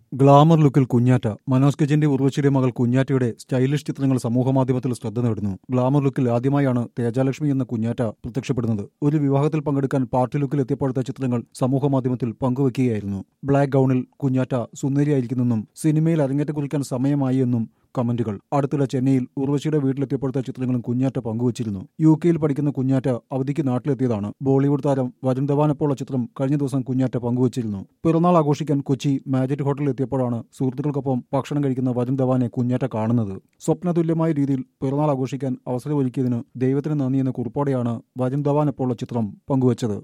glamour ലുക്കിൽ കുഞ്ഞാറ്റ മനോജ് കെജിന്റെ ഉർവശിയുടെ മകൾ കുഞ്ഞാറ്റയുടെ stylish ചിത്രങ്ങൾ സമൂഹമാധ്യമത്തിൽ ശ്രദ്ധ നേടുന്നു ഗ്ലാമർ ലുക്കിൽ ആദ്യമായാണ് തേജാലക്ഷ്മി എന്ന കുഞ്ഞാറ്റ പ്രത്യക്ഷപ്പെടുന്നത് ഒരു വിവാഹത്തിൽ പങ്കെടുക്കാൻ പാർട്ടി ലുക്കിൽ എത്തിയപ്പോഴത്തെ ചിത്രങ്ങൾ സമൂഹമാധ്യമത്തിൽ പങ്കുവയ്ക്കുകയായിരുന്നു ബ്ലാക്ക് ഗൌണിൽ കുഞ്ഞാറ്റ സുന്ദരിയായിരിക്കുന്നെന്നും സിനിമയിൽ അരങ്ങേറ്റം കുറിക്കാൻ സമയമായി എന്നും കമന്റുകൾ അടുത്തിടെ ചെന്നൈയിൽ ഉർവശിയുടെ വീട്ടിലെത്തിയപ്പോഴത്തെ ചിത്രങ്ങളും കുഞ്ഞാറ്റ പങ്കുവച്ചിരുന്നു യു കെയിൽ പഠിക്കുന്ന കുഞ്ഞാറ്റ അവധിക്ക് നാട്ടിലെത്തിയതാണ് ബോളിവുഡ് താരം വരുൺ ധവാനൊപ്പമുള്ള ചിത്രം കഴിഞ്ഞ ദിവസം കുഞ്ഞാറ്റ പങ്കുവച്ചിരുന്നു പിറന്നാൾ ആഘോഷിക്കാൻ കൊച്ചി മാജറ്റ് ഹോട്ടലിൽ എത്തിയപ്പോഴാണ് സുഹൃത്തുക്കൾക്കൊപ്പം ഭക്ഷണം കഴിക്കുന്ന വരുൺ ധവാനെ കുഞ്ഞാറ്റ കാണുന്നത് സ്വപ്നതുല്യമായ രീതിയിൽ പിറന്നാൾ ആഘോഷിക്കാൻ അവസരമൊരുക്കിയതിന് ദൈവത്തിന് നന്ദി എന്ന കുറിപ്പോടെയാണ് വരുൺ ധവാനൊപ്പമുള്ള ചിത്രം പങ്കുവച്ചത്